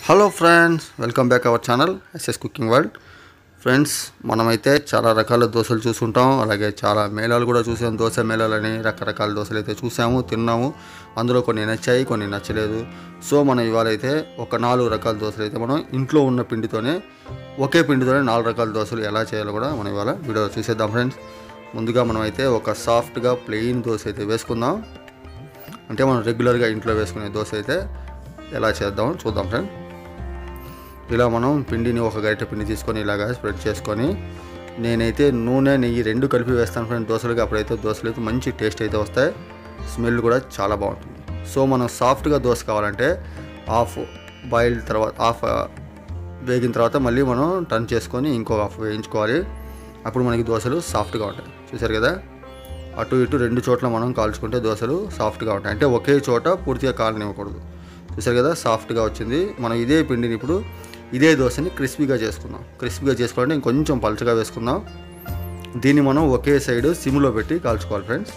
hello friends welcome back our channel SS cooking world friends మనమైతే చాలా రకాల దోశలు చూసుంటాం అలాగే చాలా మేళాలు కూడా చూసాం దోశ మేళాలని రకరకాల దోశలు అయితే చూసాము తిన్నాము అందులో కొన్ని నచ్చాయి కొన్ని నచ్చలేదు సో మనం ఇవాళ అయితే ఒక నాలుగు రకాల దోశలు అయితే మనం ఇంట్లో ఉన్న పిండితోనే ఒకే పిండితోనే నాలుగు రకాల దోశలు ఎలా చేయాలో కూడా మనం ఇవాళ వీడియోలో చూసేద్దాం ఫ్రెండ్స్ ముందుగా మనం అయితే ఒక సాఫ్ట్గా ప్లెయిన్ దోశ అయితే వేసుకుందాం అంటే మనం రెగ్యులర్గా ఇంట్లో వేసుకునే దోశ అయితే ఎలా చేద్దాం చూద్దాం ఫ్రెండ్ ఇలా మనం పిండిని ఒక గరిటె పిండి తీసుకొని ఇలాగా స్ప్రెడ్ చేసుకొని నేనైతే నూనె నెయ్యి రెండు కలిపి వేస్తాను ఫ్రెండ్ దోశలకి అప్పుడైతే దోశలు అయితే మంచి టేస్ట్ అయితే వస్తాయి స్మెల్ కూడా చాలా బాగుంటుంది సో మనం సాఫ్ట్గా దోశ కావాలంటే హాఫ్ బాయిల్ తర్వాత హాఫ్ వేగిన తర్వాత మళ్ళీ మనం టర్న్ చేసుకొని ఇంకో హాఫ్ వేయించుకోవాలి అప్పుడు మనకి దోశలు సాఫ్ట్గా ఉంటాయి చూసారు కదా అటు ఇటు రెండు చోట్ల మనం కాల్చుకుంటే దోశలు సాఫ్ట్గా ఉంటాయి అంటే ఒకే చోట పూర్తిగా కాలనివ్వకూడదు చూసారు కదా సాఫ్ట్గా వచ్చింది మనం ఇదే పిండిని ఇప్పుడు ఇదే దోశని క్రిస్పీగా చేసుకుందాం క్రిస్పీగా చేసుకోవాలంటే ఇంకొంచెం పలుచగా వేసుకుందాం దీన్ని మనం ఒకే సైడ్ సిమ్లో పెట్టి కాల్చుకోవాలి ఫ్రెండ్స్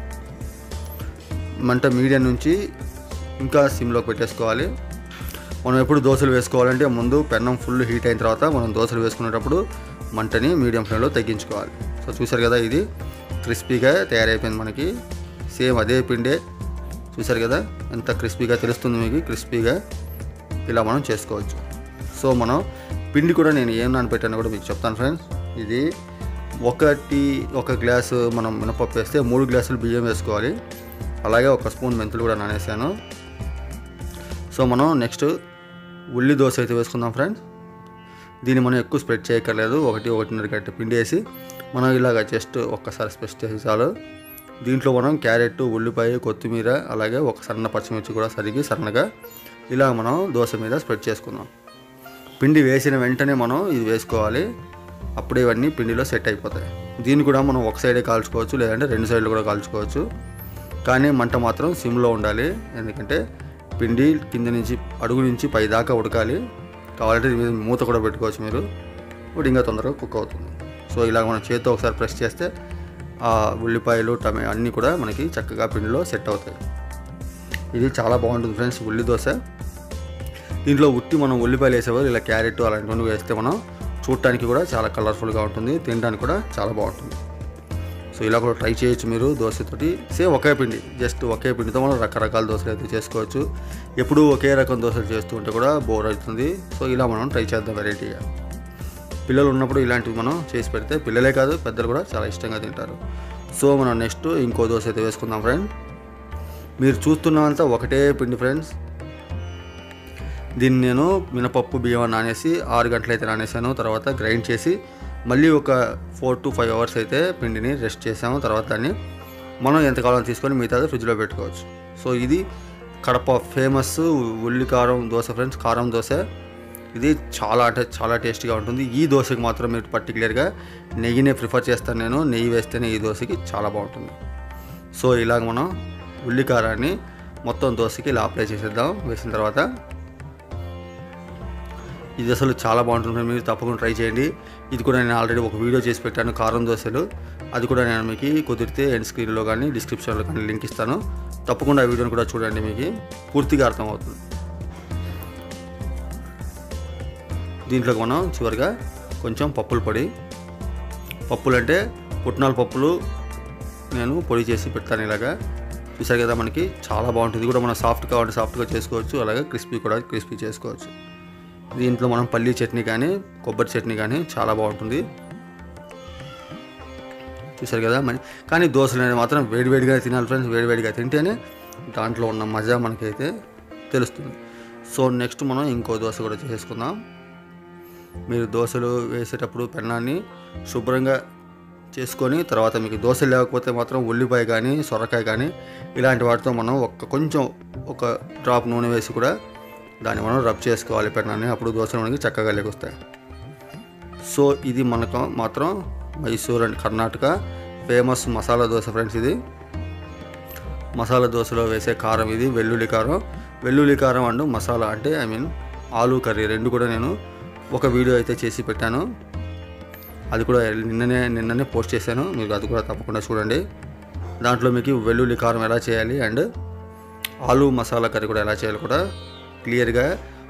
మంట మీడియం నుంచి ఇంకా సిమ్లోకి పెట్టేసుకోవాలి మనం ఎప్పుడు దోశలు వేసుకోవాలంటే ముందు పెన్నం ఫుల్ హీట్ అయిన తర్వాత మనం దోశలు వేసుకునేటప్పుడు మంటని మీడియం ఫ్లేమ్లో తగ్గించుకోవాలి సో చూసారు కదా ఇది క్రిస్పీగా తయారైపోయింది మనకి సేమ్ అదే పిండే చూసారు కదా ఎంత క్రిస్పీగా తెలుస్తుంది మీకు క్రిస్పీగా ఇలా మనం చేసుకోవచ్చు సో మనం పిండి కూడా నేను ఏం నానబెట్టానో కూడా మీకు చెప్తాను ఫ్రెండ్స్ ఇది ఒకటి ఒక గ్లాసు మనం మినపప్పు వేస్తే మూడు గ్లాసులు బియ్యం వేసుకోవాలి అలాగే ఒక స్పూన్ మెంతులు కూడా నానేసాను సో మనం నెక్స్ట్ ఉల్లి దోశ అయితే వేసుకుందాం ఫ్రెండ్స్ దీన్ని మనం ఎక్కువ స్ప్రెడ్ చేయక్కర్లేదు ఒకటి ఒకటిన్నర గంట పిండి వేసి మనం ఇలాగ జస్ట్ ఒక్కసారి స్ప్రెడ్ చేసి చాలు దీంట్లో మనం క్యారెట్ ఉల్లిపాయ కొత్తిమీర అలాగే ఒక సన్న పచ్చిమిర్చి కూడా సరిగి సన్నగా ఇలా మనం దోశ మీద స్ప్రెడ్ చేసుకుందాం పిండి వేసిన వెంటనే మనం ఇది వేసుకోవాలి అప్పుడే ఇవన్నీ పిండిలో సెట్ అయిపోతాయి దీన్ని కూడా మనం ఒక సైడే కాల్చుకోవచ్చు లేదంటే రెండు సైడ్లు కూడా కాల్చుకోవచ్చు కానీ మంట మాత్రం సిమ్లో ఉండాలి ఎందుకంటే పిండి కింద నుంచి అడుగు నుంచి పై దాకా ఉడకాలి కావాలంటే దీని మీద మూత కూడా పెట్టుకోవచ్చు మీరు ఇప్పుడు ఇంకా తొందరగా కుక్ అవుతుంది సో ఇలా మనం చేతితో ఒకసారి ప్రెస్ చేస్తే ఆ ఉల్లిపాయలు టమే అన్నీ కూడా మనకి చక్కగా పిండిలో సెట్ అవుతాయి ఇది చాలా బాగుంటుంది ఫ్రెండ్స్ ఉల్లి దోశ దీంట్లో ఉట్టి మనం ఉల్లిపాయలు వేసేవారు ఇలా క్యారెట్ అలాంటివన్నీ వేస్తే మనం చూడటానికి కూడా చాలా కలర్ఫుల్గా ఉంటుంది తినడానికి కూడా చాలా బాగుంటుంది సో ఇలా కూడా ట్రై చేయొచ్చు మీరు దోశతోటి సేమ్ ఒకే పిండి జస్ట్ ఒకే పిండితో మనం రకరకాల దోశలు అయితే చేసుకోవచ్చు ఎప్పుడూ ఒకే రకం దోశలు చేస్తూ ఉంటే కూడా బోర్ అవుతుంది సో ఇలా మనం ట్రై చేద్దాం వెరైటీగా పిల్లలు ఉన్నప్పుడు ఇలాంటివి మనం చేసి పెడితే పిల్లలే కాదు పెద్దలు కూడా చాలా ఇష్టంగా తింటారు సో మనం నెక్స్ట్ ఇంకో దోశ అయితే వేసుకుందాం ఫ్రెండ్ మీరు చూస్తున్నంతా ఒకటే పిండి ఫ్రెండ్స్ దీన్ని నేను మినపప్పు బియ్యం నానేసి ఆరు గంటలు అయితే నానేసాను తర్వాత గ్రైండ్ చేసి మళ్ళీ ఒక ఫోర్ టు ఫైవ్ అవర్స్ అయితే పిండిని రెస్ట్ చేసాము తర్వాత దాన్ని మనం ఎంత కావాలో తీసుకొని మిగతాది ఫ్రిడ్జ్లో పెట్టుకోవచ్చు సో ఇది కడప ఫేమస్ ఉల్లి కారం దోశ ఫ్రెండ్స్ కారం దోశ ఇది చాలా అంటే చాలా టేస్టీగా ఉంటుంది ఈ దోశకి మాత్రం మీరు పర్టికులర్గా నెయ్యినే ప్రిఫర్ చేస్తాను నేను నెయ్యి వేస్తేనే ఈ దోశకి చాలా బాగుంటుంది సో ఇలాగ మనం ఉల్లి కారాన్ని మొత్తం దోశకి ఇలా అప్లై చేసేద్దాం వేసిన తర్వాత ఇది అసలు చాలా బాగుంటుంది మీరు తప్పకుండా ట్రై చేయండి ఇది కూడా నేను ఆల్రెడీ ఒక వీడియో చేసి పెట్టాను కారం దోశలు అది కూడా నేను మీకు కుదిరితే ఎండ్ స్క్రీన్లో కానీ డిస్క్రిప్షన్లో కానీ లింక్ ఇస్తాను తప్పకుండా ఆ వీడియోని కూడా చూడండి మీకు పూర్తిగా అర్థమవుతుంది దీంట్లోకి మనం చివరిగా కొంచెం పప్పుల పొడి పప్పులు అంటే పుట్నాల పప్పులు నేను పొడి చేసి పెడతాను ఇలాగా చూసారు కదా మనకి చాలా బాగుంటుంది ఇది కూడా మనం సాఫ్ట్ కావాలంటే సాఫ్ట్గా చేసుకోవచ్చు అలాగే క్రిస్పీ కూడా క్రిస్పీ చేసుకోవచ్చు దీంట్లో మనం పల్లీ చట్నీ కానీ కొబ్బరి చట్నీ కానీ చాలా బాగుంటుంది చూసారు కదా మరి కానీ దోశలు అనేది మాత్రం వేడివేడిగా తినాలి ఫ్రెండ్స్ వేడివేడిగా తింటేనే దాంట్లో ఉన్న మజా మనకైతే తెలుస్తుంది సో నెక్స్ట్ మనం ఇంకో దోశ కూడా చేసుకుందాం మీరు దోశలు వేసేటప్పుడు పెన్నాన్ని శుభ్రంగా చేసుకొని తర్వాత మీకు దోశ లేకపోతే మాత్రం ఉల్లిపాయ కానీ సొరకాయ కానీ ఇలాంటి వాటితో మనం ఒక్క కొంచెం ఒక డ్రాప్ నూనె వేసి కూడా దాన్ని మనం రబ్ చేసుకోవాలి పెన్నాన్ని అప్పుడు దోశలు మనకి చక్కగా లెగొస్తాయి సో ఇది మనకు మాత్రం Mysore and Karnataka famous masala dosa friends ఇది మసాలా దోశలో వేసే కారం ఇది వెల్లుల్లి కారం వెల్లుల్లి కారం అండ్ మసాలా అంటే ఐ మీన్ ఆలూ కర్రీ రెండు కూడా నేను ఒక వీడియో అయితే చేసి పెట్టాను అది కూడా నిన్ననే నిన్ననే పోస్ట్ చేశాను మీరు అది కూడా తప్పకుండా చూడండి దాంట్లో మీకు వెల్లుల్లి కారం ఎలా చేయాలి అండ్ ఆలు మసాలా కర్రీ కూడా ఎలా చేయాలో కూడా క్లియర్గా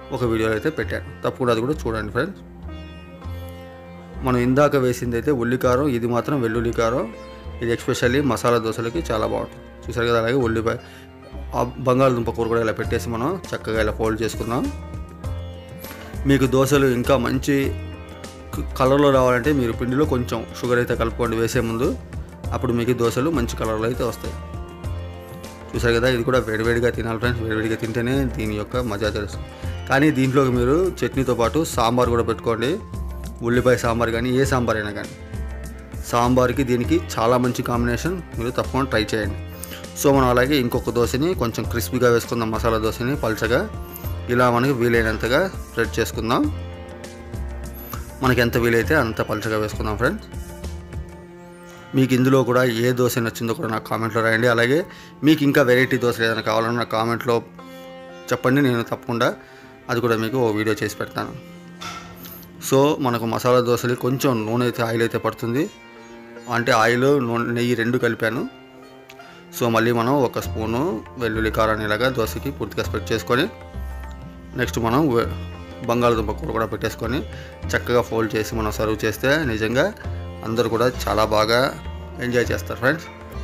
ఒక వీడియో అయితే పెట్టాను తప్పకుండా అది కూడా చూడండి ఫ్రెండ్స్ మనం ఇందాక వేసింది అయితే ఉల్లికారం ఇది మాత్రం వెల్లుల్లి కారం ఇది ఎక్స్పెషల్లీ మసాలా దోశలకి చాలా బాగుంటుంది చూసారు కదా అలాగే ఉల్లిపాయ ఆ బంగాళదుంప కూర కూడా ఇలా పెట్టేసి మనం చక్కగా ఇలా ఫోల్డ్ చేసుకుందాం మీకు దోశలు ఇంకా మంచి క- కలర్లో రావాలంటే మీరు పిండిలో కొంచెం షుగర్ అయితే కలుపుకోండి వేసే ముందు అప్పుడు మీకు దోశలు మంచి కలర్లో అయితే వస్తాయి చూసారు కదా ఇది కూడా వేడివేడిగా తినాలి ఫ్రెండ్స్ వేడివేడిగా తింటేనే దీని యొక్క మజా తెలుస్తుంది కానీ దీంట్లోకి మీరు చట్నీతో పాటు సాంబార్ కూడా పెట్టుకోండి ఉల్లిపాయ సాంబార్ కానీ ఏ సాంబార్ అయినా కానీ సాంబార్కి దీనికి చాలా మంచి కాంబినేషన్ మీరు తప్పకుండా ట్రై చేయండి సో మనం అలాగే ఇంకొక దోశని కొంచెం క్రిస్పీగా వేసుకుందాం మసాలా దోశని పల్చగా ఇలా మనకి వీలైనంతగా స్ప్రెడ్ చేసుకుందాం మనకి ఎంత వీలైతే అంత పల్చగా వేసుకుందాం ఫ్రెండ్స్ మీకు ఇందులో కూడా ఏ దోశ నచ్చిందో కూడా నాకు కామెంట్లో రాయండి అలాగే మీకు ఇంకా వెరైటీ దోశలు ఏదైనా కావాలన్నా నాకు కామెంట్లో చెప్పండి నేను తప్పకుండా అది కూడా మీకు ఓ వీడియో చేసి పెడతాను సో మనకు మసాలా దోశలు కొంచెం నూనె అయితే ఆయిల్ అయితే పడుతుంది అంటే ఆయిల్ నూనె నెయ్యి రెండు కలిపాను సో మళ్ళీ మనం ఒక స్పూను వెల్లుల్లి కారాన్ని ఇలాగా దోశకి పూర్తిగా స్ప్రెడ్ చేసుకొని నెక్స్ట్ మనం వె- బంగాళదుంప కూర కూడా పెట్టేసుకొని చక్కగా ఫోల్డ్ చేసి మనం సర్వ్ చేస్తే నిజంగా అందరూ కూడా చాలా బాగా ఎంజాయ్ చేస్తారు ఫ్రెండ్స్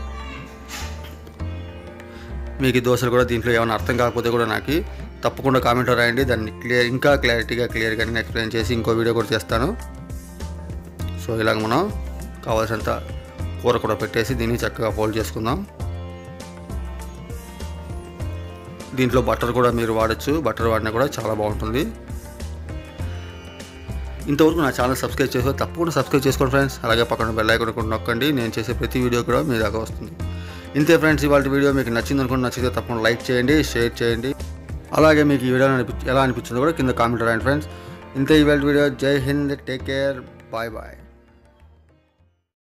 మీకు ఈ దోశలు కూడా దీంట్లో ఏమైనా అర్థం కాకపోతే కూడా నాకు తప్పకుండా కామెంట్లో రాయండి దాన్ని క్లియర్ ఇంకా క్లారిటీగా క్లియర్గా నేను ఎక్స్ప్లెయిన్ చేసి ఇంకో వీడియో కూడా చేస్తాను సో ఇలాగ మనం కావాల్సినంత కూర కూడా పెట్టేసి దీన్ని చక్కగా ఫోల్డ్ చేసుకుందాం దీంట్లో బటర్ కూడా మీరు వాడచ్చు బటర్ వాడినా కూడా చాలా బాగుంటుంది ఇంతవరకు నా ఛానల్ సబ్స్క్రైబ్ చేసి తప్పకుండా సబ్స్క్రైబ్ చేసుకోండి ఫ్రెండ్స్ అలాగే పక్కన బెల్ ఐకాన్ కూడా నొక్కండి నేను చేసే ప్రతి వీడియో కూడా మీ దాకా వస్తుంది ఇంతే ఫ్రెండ్స్ ఇవాళ వీడియో మీకు నచ్చింది అనుకుంటే నచ్చితే తప్పకుండా లైక్ చేయండి షేర్ చేయండి అలాగే మీకు ఈ వీడియో అనిపి ఎలా అనిపించిందో కూడా కింద కామెంట్ రాయండి ఫ్రెండ్స్ ఇంతే ఇవాళ video Jai Hind take care bye bye